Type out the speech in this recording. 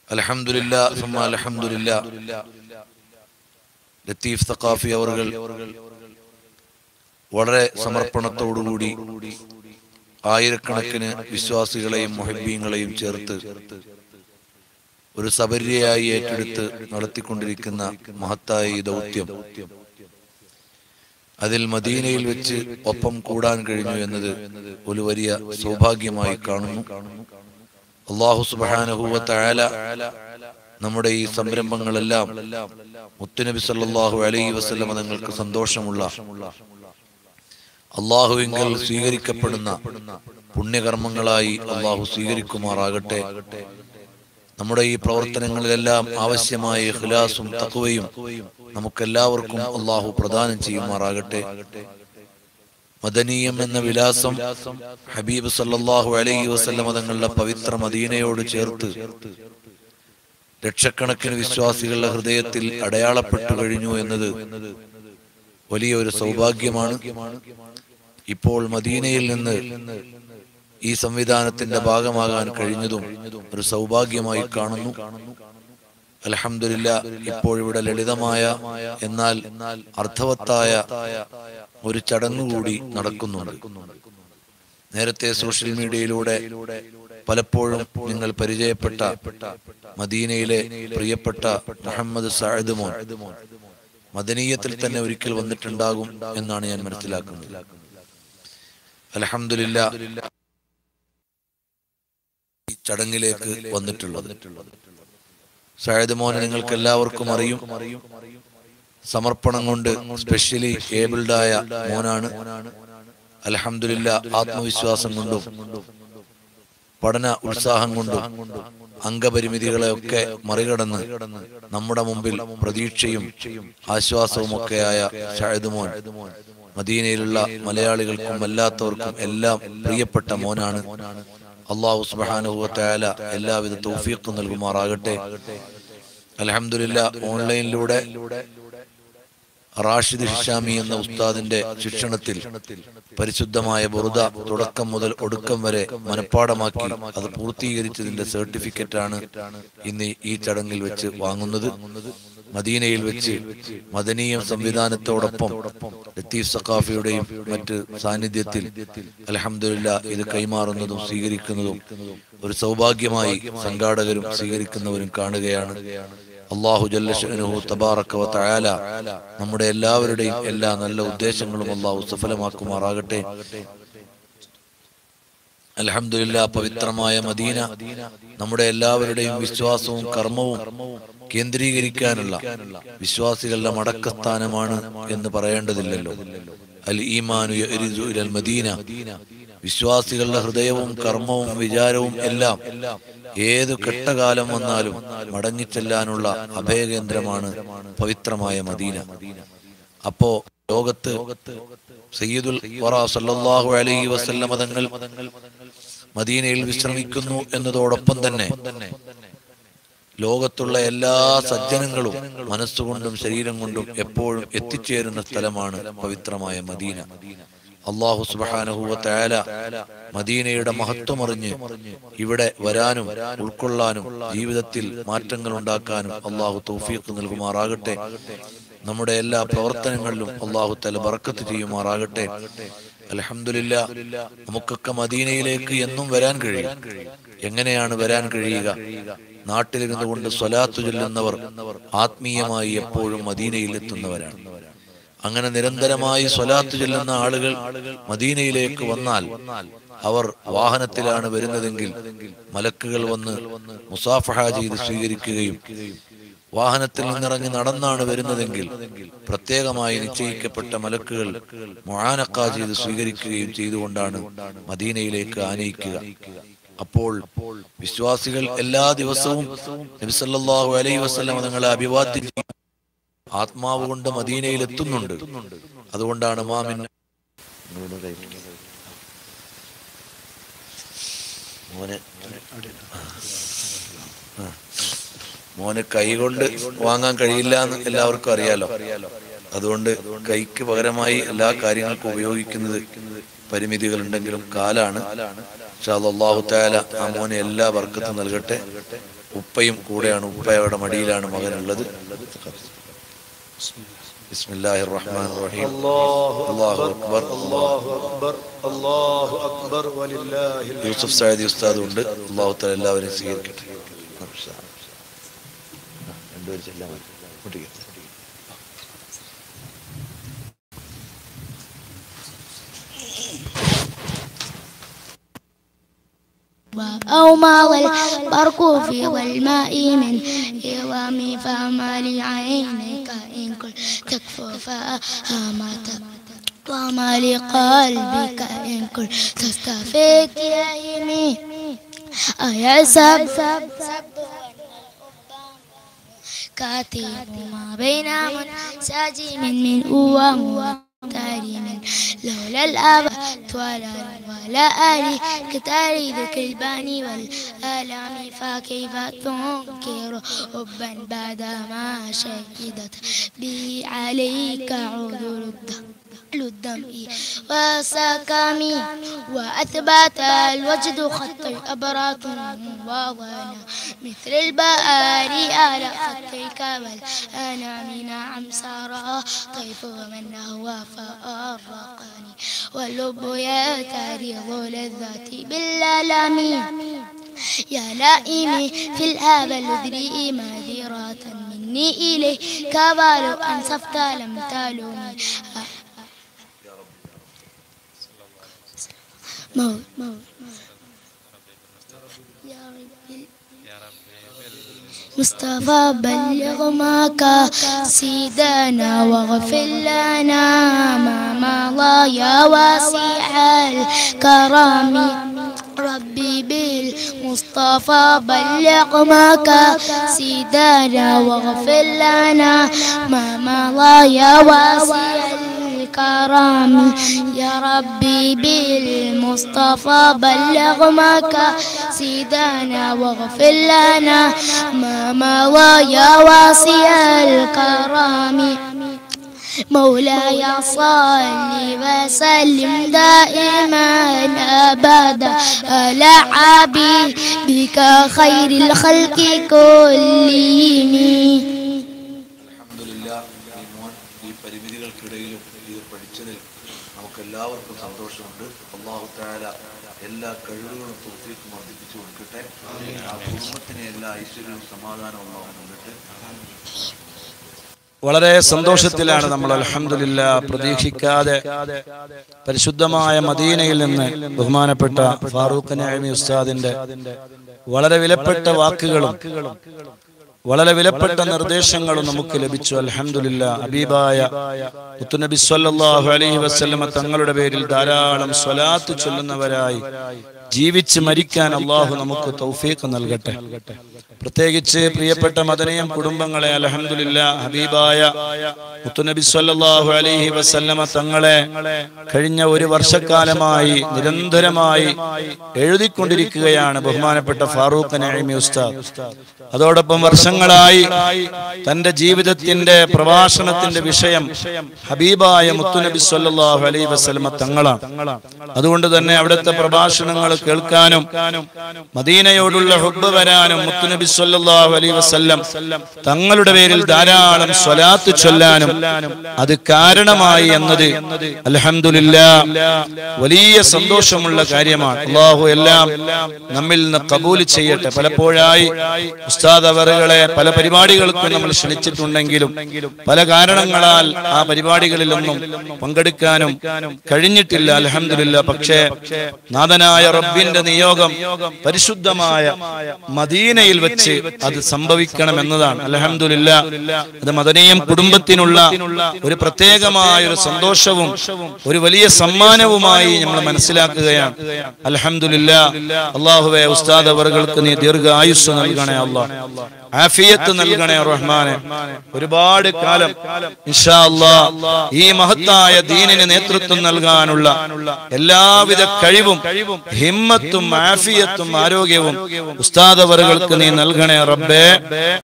അലഹമില്ല അലഹമില്ല ലത്തീഫ് സഖാഫി അവർകൾ വളരെ സമർപ്പണത്തോടുകൂടി ആയിരക്കണക്കിന് വിശ്വാസികളെയും മൊഹബീങ്ങളെയും ചേർത്ത് ഒരു സബര്യയായി ഏറ്റെടുത്ത് നടത്തിക്കൊണ്ടിരിക്കുന്ന മഹത്തായ ഈ ദൗത്യം അതിൽ മദീനയിൽ വെച്ച് ഒപ്പം കൂടാൻ കഴിഞ്ഞു എന്നത് ഒരു വലിയ സൗഭാഗ്യമായി കാണുന്നു അള്ളാഹു സുബാനഹുവ തയാല നമ്മുടെ ഈ സംരംഭങ്ങളെല്ലാം മുത്തുനബി സല്ലല്ലാഹു അലൈഹി വസല്ലമ തങ്ങൾക്ക് സന്തോഷമുള്ള അള്ളാഹുവിങ്കൽ സ്വീകരിക്കപ്പെടുന്ന പുണ്യകർമ്മങ്ങളായി അള്ളാഹു സ്വീകരിക്കുമാറാകട്ടെ നമ്മുടെ ഈ പ്രവർത്തനങ്ങളിലെല്ലാം ആവശ്യമായ ഇഖ്ലാസും തഖ്വയും നമുക്കെല്ലാവർക്കും അള്ളാഹു പ്രദാനം ചെയ്യുമാറാകട്ടെ മദനീയം എന്ന വിലാസം ഹബീബ് സല്ലല്ലാഹു അലൈഹി വസല്ലമ തങ്ങളുടെ പവിത്ര മദീനയോട് ചേർത്ത് ലക്ഷക്കണക്കിന് വിശ്വാസികളുടെ ഹൃദയത്തിൽ അടയാളപ്പെട്ടു കഴിഞ്ഞു എന്നത് വലിയൊരു സൗഭാഗ്യമാണ് ഇപ്പോൾ മദീനയിൽ നിന്ന് ഈ സംവിധാനത്തിന്റെ ഭാഗമാകാൻ കഴിഞ്ഞതും ഒരു സൗഭാഗ്യമായി കാണുന്നു അലഹമില്ല ഇപ്പോഴിവിടെ ലളിതമായ എന്നാൽ അർത്ഥവത്തായ ഒരു ചടങ്ങുകൂടി നടക്കുന്നുണ്ട് നേരത്തെ സോഷ്യൽ മീഡിയയിലൂടെ പലപ്പോഴും നിങ്ങൾ പരിചയപ്പെട്ട മദീനയിലെ പ്രിയപ്പെട്ട മുഹമ്മദ് സാഹിദ് മോൻ മദനീയത്തിൽ തന്നെ ഒരിക്കൽ വന്നിട്ടുണ്ടാകും എന്നാണ് ഞാൻ മനസ്സിലാക്കുന്നത് അലഹമില്ല ഈ ചടങ്ങിലേക്ക് വന്നിട്ടുള്ളത് സാഹിദ് മോനെ നിങ്ങൾക്ക് എല്ലാവർക്കും അറിയും സമർപ്പണം കൊണ്ട് സ്പെഷ്യലി ഏബിൾഡായ മോനാണ് അലഹമില്ല ആത്മവിശ്വാസം കൊണ്ടും പഠന ഉത്സാഹം കൊണ്ടും അംഗപരിമിതികളെ ഒക്കെ മറികടന്ന് നമ്മുടെ മുമ്പിൽ പ്രതീക്ഷയും ആശ്വാസവും ഒക്കെയായ ഷാഹിദ് മോൻ മദീനയിലുള്ള മലയാളികൾക്കും അല്ലാത്തവർക്കും എല്ലാം പ്രിയപ്പെട്ട മോനാണ് അള്ളാഹു സുബാനുഭവത്തായാല എല്ലാവിധ തൗഫീഖും നൽകുമാറാകട്ടെ അലഹമില്ല ഓൺലൈനിലൂടെ റാഷിദ് ഹിഷാമി എന്ന ഉസ്താദിന്റെ ശിക്ഷണത്തിൽ പരിശുദ്ധമായ ബുറുദ തുടക്കം മുതൽ ഒടുക്കം വരെ മനഃപ്പാടമാക്കി അത് പൂർത്തീകരിച്ചതിന്റെ സർട്ടിഫിക്കറ്റ് ആണ് ഇന്ന് ഈ ചടങ്ങിൽ വെച്ച് വാങ്ങുന്നത് മദീനയിൽ വെച്ച് മദനീയ സംവിധാനത്തോടൊപ്പം ലത്തീഫ് സഖാഫിയുടെയും മറ്റ് സാന്നിധ്യത്തിൽ അലഹമില്ല ഇത് കൈമാറുന്നതും സ്വീകരിക്കുന്നതും ഒരു സൗഭാഗ്യമായി സംഘാടകരും സ്വീകരിക്കുന്നവരും കാണുകയാണ് അള്ളാഹു ജല്ലഷനുഹു തബാറക്ക വ തആല നമ്മുടെ എല്ലാവരുടെയും എല്ലാ നല്ല ഉദ്ദേശങ്ങളും അള്ളാഹു സഫലമാക്കുമാറാകട്ടെ അലഹമില്ല പവിത്രമായ മദീന നമ്മുടെ എല്ലാവരുടെയും വിശ്വാസവും കർമ്മവും കേന്ദ്രീകരിക്കാനുള്ള വിശ്വാസികളുടെ മടക്കസ്ഥാനമാണ് എന്ന് പറയേണ്ടതില്ലല്ലോ അൽ ഈമാനു യഅ്രിജു ഇലൽ മദീന വിശ്വാസികളുടെ ഹൃദയവും കർമ്മവും വിചാരവും എല്ലാം ഏതു കെട്ടകാലം വന്നാലും മടങ്ങിച്ചെല്ലാനുള്ള അഭയകേന്ദ്രമാണ് പവിത്രമായ മദീന അപ്പോ ലോകത്ത് സയ്യിദുൽ വറ സല്ലല്ലാഹു അലൈഹി വസല്ലമ തങ്ങൾ മദീനയിൽ വിശ്രമിക്കുന്നു എന്നതോടൊപ്പം തന്നെ ലോകത്തുള്ള എല്ലാ സജ്ജനങ്ങളും മനസ്സുകൊണ്ടും ശരീരം കൊണ്ടും എപ്പോഴും എത്തിച്ചേരുന്ന സ്ഥലമാണ് പവിത്രമായ മദീന അള്ളാഹു സുബാനഹുവ തയാല മദീനയുടെ മഹത്വമറിഞ്ഞ് ഇവിടെ വരാനും ഉൾക്കൊള്ളാനും ജീവിതത്തിൽ മാറ്റങ്ങൾ ഉണ്ടാക്കാനും അള്ളാഹു തൗഫീഖ് നൽകുമാറാകട്ടെ നമ്മുടെ എല്ലാ പ്രവർത്തനങ്ങളിലും അള്ളാഹു തല ബറക്കത്ത് ചെയ്യുമാറാകട്ടെ അലഹമില്ല നമുക്കൊക്കെ മദീനയിലേക്ക് എന്നും വരാൻ കഴിയും എങ്ങനെയാണ് വരാൻ കഴിയുക നാട്ടിലിരുന്നു കൊണ്ട് സ്വലാത്തു ചൊല്ലുന്നവർ ആത്മീയമായി എപ്പോഴും മദീനയിൽ എത്തുന്നവരാണ് അങ്ങനെ നിരന്തരമായി സ്വലാത്തു ചെല്ലുന്ന ആളുകൾ മദീനയിലേക്ക് വന്നാൽ അവർ വാഹനത്തിലാണ് വരുന്നതെങ്കിൽ മലക്കുകൾ വന്ന് മുസാഫഹ ചെയ്ത് സ്വീകരിക്കുകയും വാഹനത്തിൽ നിന്നിറങ്ങി നടന്നാണ് വരുന്നതെങ്കിൽ പ്രത്യേകമായി നിശ്ചയിക്കപ്പെട്ട മലക്കുകൾ മൊഴാനക്ക ചെയ്ത് സ്വീകരിക്കുകയും ചെയ്തുകൊണ്ടാണ് മദീനയിലേക്ക് ആനയിക്കുക അപ്പോൾ വിശ്വാസികൾ എല്ലാ ദിവസവും നബിസല്ലാഹു അലൈഹി വസ്ലം നിങ്ങളെ അഭിവാദ്യം ചെയ്യും ആത്മാവ് കൊണ്ട് മദീനയിൽ എത്തുന്നുണ്ട് അതുകൊണ്ടാണ് മാമിൻ മോനെ മോന് കൈ കൊണ്ട് വാങ്ങാൻ കഴിയില്ല എന്ന് എല്ലാവർക്കും അറിയാലോ അതുകൊണ്ട് കൈക്ക് പകരമായി എല്ലാ കാര്യങ്ങൾക്കും ഉപയോഗിക്കുന്നത് പരിമിതികൾ ഉണ്ടെങ്കിലും കാലാണ് അള്ളാഹു താല ആ മോനെ എല്ലാ വർക്കത്തും നൽകട്ടെ ഉപ്പയും കൂടെയാണ് ഉപ്പയുടെ മടിയിലാണ് മകനുള്ളത് ബിസ്മില്ലാഹിർ റഹ്മാനിർ റഹീം അല്ലാഹു അക്ബർ الله أكبر الله أكبر ولله الحمد യൂസഫ് സയദി ഉസ്താദ് ഉണ്ട് അള്ളാഹു തആല എല്ലാവരെയും സ്വീകരിക്കട്ടെ രണ്ടുപേരും ചെല്ലാൻ മതി. ഇങ്ങോട്ട് ഇരിക്ക്. أو ما والبرق في ظلماء من إظام فما لعينيك إن كنت تكفو فهامت وما لقلبك إن كنت تستفيك يا يمين أيحسب كاتب ما بين منسجم من أوام كريم لولا الأب ولا ولا آلي كتاري ذكر الباني والآلام فكيف تنكر حبا بعدما شهدت به عليك عذر الدم الدمع وسكمي وأثبت الوجد خط الأبراط وظنا مثل الباري على خطيك والأنام نعم سارى طيف من هو فأرقني واللب يتريض للذات بالألم يا لائمي في الآبل ادري ماذرة مني إليك ولو أنصفت لم تلومي موت موت يا ربي مصطفى بلغ ما سيدنا واغفر لنا ما مضى يا واسع الكرم ربي بالمصطفى بلغ ما سيدنا واغفر لنا ما مضى يا واسع الكرم يا ربي بالمصطفى بلغ مقاصدنا واغفر لنا ما مضى يا واسع الكرم مولاي صل وسلم دائما ابدا على حبيبك خير الخلق كلهم അൽഹംദുലില്ലാ, ഈ മോൻ ഈ പരിമിതികൾക്കിടയിലും ഇത് പഠിച്ചതിൽ നമുക്ക് എല്ലാവർക്കും സന്തോഷമുണ്ട് അള്ളാഹു താല എല്ലാ കഴിവുകളും തോഫീക്കും വർദ്ധിപ്പിച്ചു കൊടുക്കട്ടെ ആ കുടുംബത്തിന് എല്ലാ ഐശ്വര്യവും സമാധാനവും അള്ളാഹു നൽകട്ടെ വളരെ സന്തോഷത്തിലാണ് നമ്മൾ അലഹമില്ല പ്രതീക്ഷിക്കാതെ പരിശുദ്ധമായ മദീനയിൽ നിന്ന് ബഹുമാനപ്പെട്ട ഫാറൂഖ് നഅമി ഉസ്താദിന്റെ വളരെ വിലപ്പെട്ട വാക്കുകളും വളരെ വിലപ്പെട്ട നിർദ്ദേശങ്ങളും നമുക്ക് ലഭിച്ചു അൽഹംദുലില്ല ഹബീബായ മുത്തുനബി സല്ലല്ലാഹു അലൈഹി വസല്ലമ തങ്ങളുടെ പേരിൽ ധാരാളം സ്വലാത്ത് ചൊല്ലുന്നവരായി ജീവിച്ച് മരിക്കാൻ അള്ളാഹു നമുക്ക് തൗഫീഖ് നൽകട്ടെ പ്രത്യേകിച്ച് പ്രിയപ്പെട്ട മദനയം കുടുംബങ്ങളെ അലഹമില്ല ഹബീബായ മുത്തുനബി സല്ലല്ലാഹു അലൈഹി വസല്ലമ തങ്ങളെ കഴിഞ്ഞ ഒരു വർഷക്കാലമായി നിരന്തരമായി എഴുതിക്കൊണ്ടിരിക്കുകയാണ് ബഹുമാനപ്പെട്ട ഫാറൂഖ് നഈമി ഉസ്താദ് അതോടൊപ്പം വർഷങ്ങളായി തന്റെ ജീവിതത്തിന്റെ പ്രഭാഷണത്തിന്റെ വിഷയം ഹബീബായ മുത്തുനബി സല്ലല്ലാഹു അലൈഹി വസല്ലമ തങ്ങളാണ് അതുകൊണ്ട് തന്നെ അവിടുത്തെ പ്രഭാഷണങ്ങൾ കേൾക്കാനും മദീനയോടുള്ള ഹുബ്ബ് വരാനും മുത്തുനബി സല്ലല്ലാഹു അലൈഹി വസല്ലം തങ്ങളുടെ പേരിൽ ധാരാളം സ്വലാത്ത് ചൊല്ലാനും അത് കാരണമായി എന്നത് അൽഹംദുലില്ലാ വലിയ സന്തോഷമുള്ള കാര്യമാണ് അള്ളാഹു എല്ലാം നമ്മിൽ നിന്ന് കബൂൽ ചെയ്യട്ടെ പലപ്പോഴായി ഉസ്താദ് അവറുകളെ പല പരിപാടികൾക്കും നമ്മൾ ക്ഷണിച്ചിട്ടുണ്ടെങ്കിലും പല കാരണങ്ങളാൽ ആ പരിപാടികളിലൊന്നും പങ്കെടുക്കാനും കഴിഞ്ഞിട്ടില്ല അലഹമില്ല പക്ഷേ നാഥനായ റബ്ബിന്റെ നിയോഗം പരിശുദ്ധമായ മദീനയിൽ വെച്ച് അത് സംഭവിക്കണം എന്നതാണ് അലഹമില്ല അത് മദനീയം കുടുംബത്തിനുള്ള ഒരു പ്രത്യേകമായ ഒരു സന്തോഷവും ഒരു വലിയ സമ്മാനവുമായി നമ്മൾ മനസ്സിലാക്കുകയാണ് അലഹമില്ല അള്ളാഹുവെ ഉസ്താദ് അവറുകൾക്ക് നീ ദീർഘായുസ് നൽകണേ അള്ളാഹ് ആഫിയത്ത് നൽകണേ റഹ്മാനെ ഒരുപാട് കാലം ഇൻഷാ അല്ലാ ഈ മഹത്തായ ദീനിന് നേതൃത്വം നൽകാനുള്ള എല്ലാവിധ കഴിവും ഹിമ്മത്തും ആഫിയത്തും ആരോഗ്യവും ഉസ്താദ് അവറുകൾക്ക് നീ നൽകണേ റബ്ബേ